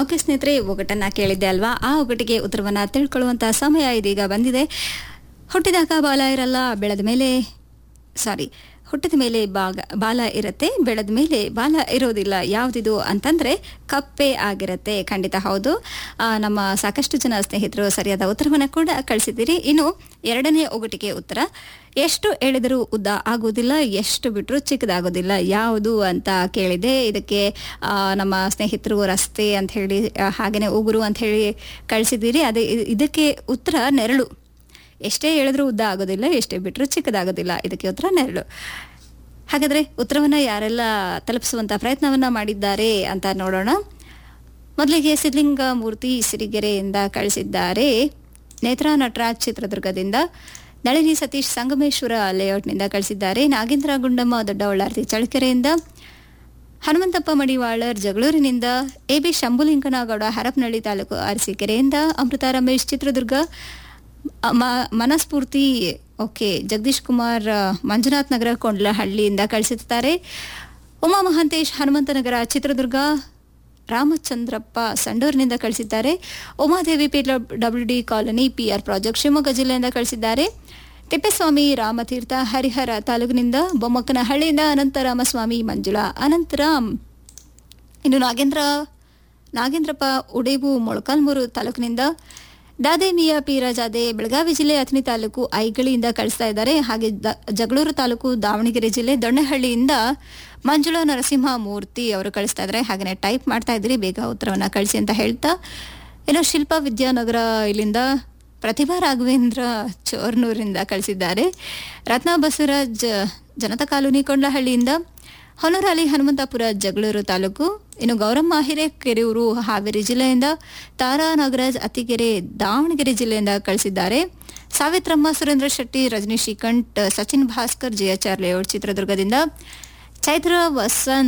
okay ಸ್ನೇಹಿತರೆ ಒಗಟನ್ನ ಕೇಳಿದ್ದೆ ಅಲ್ವಾ ಆ ಒಗಟಿಗೆ ಉತ್ತರವನ್ನ ತಿಳ್ಕೊಳ್ಳುವಂತ ಸಮಯ ಇದೀಗ ಬಂದಿದೆ ಹುಟ್ಟಿದಾಗ ಬಾಲ ಇರಲ್ಲ ಬೆಳೆದ ಮೇಲೆ ಸಾರಿ ಹುಟ್ಟಿದ ಮೇಲೆ ಬಾಗ ಬಾಲ ಇರುತ್ತೆ ಬೆಳೆದ ಮೇಲೆ ಬಾಲ ಇರೋದಿಲ್ಲ ಯಾವುದಿದು ಅಂತಂದ್ರೆ ಕಪ್ಪೆ ಆಗಿರುತ್ತೆ ಖಂಡಿತ ಹೌದು ಆ, ನಮ್ಮ ಸಾಕಷ್ಟು ಜನ ಸ್ನೇಹಿತರು ಸರಿಯಾದ ಉತ್ತರವನ್ನು ಕೂಡ ಕಳಿಸಿದ್ದೀರಿ ಇನ್ನು ಎರಡನೇ ಒಗಟಿಗೆ ಉತ್ತರ ಎಷ್ಟು ಎಳೆದರೂ ಉದ್ದ ಆಗೋದಿಲ್ಲ ಎಷ್ಟು ಬಿಟ್ಟರು ಚಿಕ್ಕದಾಗೋದಿಲ್ಲ ಯಾವುದು ಅಂತ ಕೇಳಿದೆ ಇದಕ್ಕೆ ಆ, ನಮ್ಮ ಸ್ನೇಹಿತರು ರಸ್ತೆ ಅಂತ ಹೇಳಿ ಆ, ಹಾಗೇನೆ ಉಗುರು ಅಂತ ಹೇಳಿ ಕಳಿಸಿದ್ದೀರಿ ಅದೇ ಇ- ಇದಕ್ಕೆ ಉತ್ತರ ನೆರಳು ಎಷ್ಟೇ ಎಳೆದ್ರೂ ಉದ್ದ ಆಗೋದಿಲ್ಲ ಎಷ್ಟೇ ಬಿಟ್ಟರು ಚಿಕ್ಕದಾಗೋದಿಲ್ಲ ಇದಕ್ಕೆ ಉತ್ತರ ನೆರಳು ಹಾಗಾದ್ರೆ ಉತ್ತರವನ್ನ ಯಾರೆಲ್ಲ ತಲುಪಿಸುವಂತ ಪ್ರಯತ್ನವನ್ನ ಮಾಡಿದ್ದಾರೆ ಅಂತ ನೋಡೋಣ ಮೊದಲಿಗೆ ಸಿದ್ಲಿಂಗ ಮೂರ್ತಿ ಸಿರಿಗೆರೆಯಿಂದ ಕಳಿಸಿದ್ದಾರೆ ನೇತ್ರಾ ನಟರಾಜ್ ಚಿತ್ರದುರ್ಗದಿಂದ ನಳಿನಿ ಸತೀಶ್ ಸಂಗಮೇಶ್ವರ ಲೇಔಟ್ನಿಂದ ಕಳಿಸಿದ್ದಾರೆ ನಾಗೇಂದ್ರ ಗುಂಡಮ್ಮ ದೊಡ್ಡಬಳ್ಳಾರ್ತಿ ಚಳ್ಳಕೆರೆಯಿಂದ ಹನುಮಂತಪ್ಪ ಮಡಿವಾಳರ್ ಜಗಳೂರಿನಿಂದ ಎ ಬಿ ಶಂಭುಲಿಂಗನಗೌಡ ಹರಪನಹಳ್ಳಿ ತಾಲೂಕು ಅರಸೀಕೆರೆಯಿಂದ ಅಮೃತ ರಮೇಶ್ ಚಿತ್ರದುರ್ಗ ಮ- ಮನಸ್ಫೂರ್ತಿ ಓಕೆ ಜಗದೀಶ್ ಕುಮಾರ್ ಆ, ಮಂಜುನಾಥ್ ನಗರ ಕೊಂಡ್ಲಹಳ್ಳಿಯಿಂದ ಕಳಿಸಿದ್ದಾರೆ ಉಮಾ ಮಹಾಂತೇಶ್ ಹನುಮಂತನಗರ ಚಿತ್ರದುರ್ಗ ರಾಮಚಂದ್ರಪ್ಪ ಸಂಡೂರಿನಿಂದ ಕಳಿಸಿದ್ದಾರೆ Umadevi P W D colony PR project Shivamogga ಜಿಲ್ಲೆಯಿಂದ ಕಳಿಸಿದ್ದಾರೆ ತಿಪ್ಪೇಸ್ವಾಮಿ ರಾಮತೀರ್ಥ ಹರಿಹರ ತಾಲೂಕಿನಿಂದ ಬೊಮ್ಮಕ್ಕನಹಳ್ಳಿಯಿಂದ ಅನಂತರಾಮಸ್ವಾಮಿ ಮಂಜುಳಾ ಅನಂತರಾಮ್ ಇನ್ನು ನಾಗೇಂದ್ರ ನಾಗೇಂದ್ರಪ್ಪ ಉಡೇಬು ಮೊಳಕಾಲ್ಮೂರು ತಾಲೂಕಿನಿಂದ ದಾದೇಮಿಯ ಪೀರಜಾದೆ ಬೆಳಗಾವಿ ಜಿಲ್ಲೆ ಅಥಣಿ ತಾಲೂಕು ಐಗಳಿಯಿಂದ ಕಳಿಸ್ತಾ ಇದ್ದಾರೆ ಹಾಗೆ ದ- ಜಗಳೂರು ತಾಲೂಕು ದಾವಣಗೆರೆ ಜಿಲ್ಲೆ ದೊಣ್ಣೆಹಳ್ಳಿಯಿಂದ ಮಂಜುಳಾ ನರಸಿಂಹ ಮೂರ್ತಿ ಅವರು ಕಳಿಸ್ತಾ ಇದ್ದಾರೆ ಹಾಗೆಯೇ ಟೈಪ್ ಮಾಡ್ತಾ ಇದ್ರಿ ಬೇಗ ಉತ್ತರವನ್ನ ಕಳಿಸಿ ಅಂತ ಹೇಳ್ತಾ ಇನ್ನು ಶಿಲ್ಪಾ ವಿದ್ಯಾನಗರ ಇಲ್ಲಿಂದ ಪ್ರತಿಭಾ ರಾಘವೇಂದ್ರ ಚೋರ್ನೂರಿಂದ ಕಳಿಸಿದ್ದಾರೆ ರತ್ನ ಬಸವರಾಜ್ ಜನತಾ ಕಾಲೋನಿ ಕೊಂಡ್ಲಹಳ್ಳಿಯಿಂದ ಹೊನರಾಲಿ ಹನುಮಂತಪುರ ಜಗಳೂರು ತಾಲೂಕು ಇನ್ನು ಗೌರಮ್ಮ ಹಿರೇಕೆರೂರು ಹಾವೇರಿ ಜಿಲ್ಲೆಯಿಂದ ತಾರಾ ನಾಗರಾಜ್ ಅತ್ತಿಗೆರೆ ದಾವಣಗೆರೆ ಜಿಲ್ಲೆಯಿಂದ ಕಳಿಸಿದ್ದಾರೆ ಸಾವಿತ್ರಮ್ಮ ಸುರೇಂದ್ರ ಶೆಟ್ಟಿ ರಜನಿ ಶ್ರೀಕಂಠ್ ಸಚಿನ್ ಭಾಸ್ಕರ್ ಜೆಎಚ್ಆರ್ ಲೇಔಟ್ ಚಿತ್ರದುರ್ಗದಿಂದ ಚೈತ್ರ ವಸಂತ್